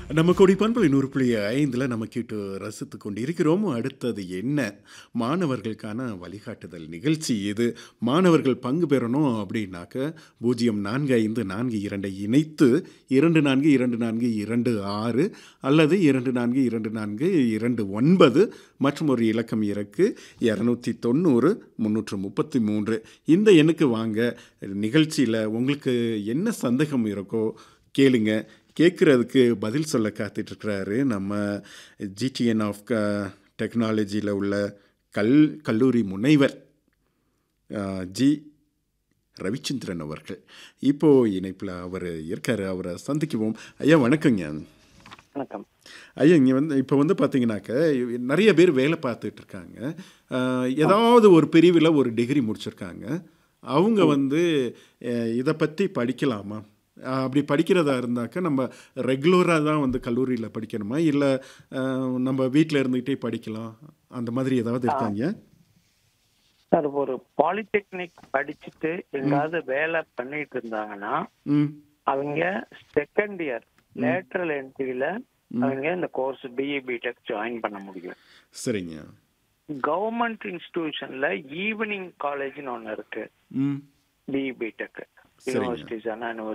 நம்ம கொடி பண்பலை நூறு புள்ளி ஐந்தில் நம்ம கேட்டு ரசித்து கொண்டு இருக்கிறோம் அடுத்தது என்ன மாணவர்களுக்கான வழிகாட்டுதல் நிகழ்ச்சி இது மாணவர்கள் பங்கு பெறணும் அப்படின்னாக்க பூஜ்ஜியம் நான்கு ஐந்து நான்கு இரண்டை இணைத்து இரண்டு நான்கு இரண்டு நான்கு இரண்டு ஆறு அல்லது இரண்டு நான்கு இரண்டு நான்கு இரண்டு ஒன்பது மற்றும் ஒரு இலக்கம் இறக்கு இரநூத்தி தொண்ணூறு முந்நூற்று முப்பத்தி மூன்று இந்த எண்ணுக்கு வாங்க நிகழ்ச்சியில் உங்களுக்கு என்ன சந்தேகம் இருக்கோ கேளுங்க கேட்குறதுக்கு பதில் சொல்ல காத்துட்ருக்கிறாரு நம்ம ஜிடிஎன் ஆஃப் க டெக்னாலஜியில் உள்ள கல் கல்லூரி முனைவர் அஹ், ஜி ரவிச்சந்திரன் அவர்கள் இப்போது இணைப்பில் அவர் இருக்கார் அவரை சந்திக்குவோம் ஐயா வணக்கங்க வணக்கம் ஐயா இங்கே வந்து இப்போ வந்து பார்த்தீங்கன்னாக்க நிறைய பேர் வேலை பார்த்துட்டு இருக்காங்க அஹ், ஏதாவது ஒரு பிரிவில் ஒரு டிகிரி முடிச்சிருக்காங்க அவங்க வந்து அஹ், இதை பற்றி படிக்கலாமா அஹ், அப்படி படிக்கிறதா இருந்தாக்க நம்ம ரெகுலராக தான் வந்து கல்லூரியில் படிக்கணுமா இல்லை நம்ம வீட்டில் இருந்துக்கிட்டே படிக்கலாம் அந்த மாதிரி ஏதாவது இருக்காங்க சார் ஒரு பாலிடெக்னிக் படிச்சுட்டு எங்காவது வேலை பண்ணிட்டு இருந்தாங்கன்னா ம் அவங்க செகண்ட் இயர் லேட்டரல் என்ட்ரியில அவங்க இந்த கோர்ஸ் பிஇ பிடெக் ஜாயின் பண்ண முடியும் சரிங்க கவர்மெண்ட் இன்ஸ்டிடியூஷன்ல ஈவினிங் காலேஜ்னு ஒன்று இருக்கு ம் B E B Tech universities Anna university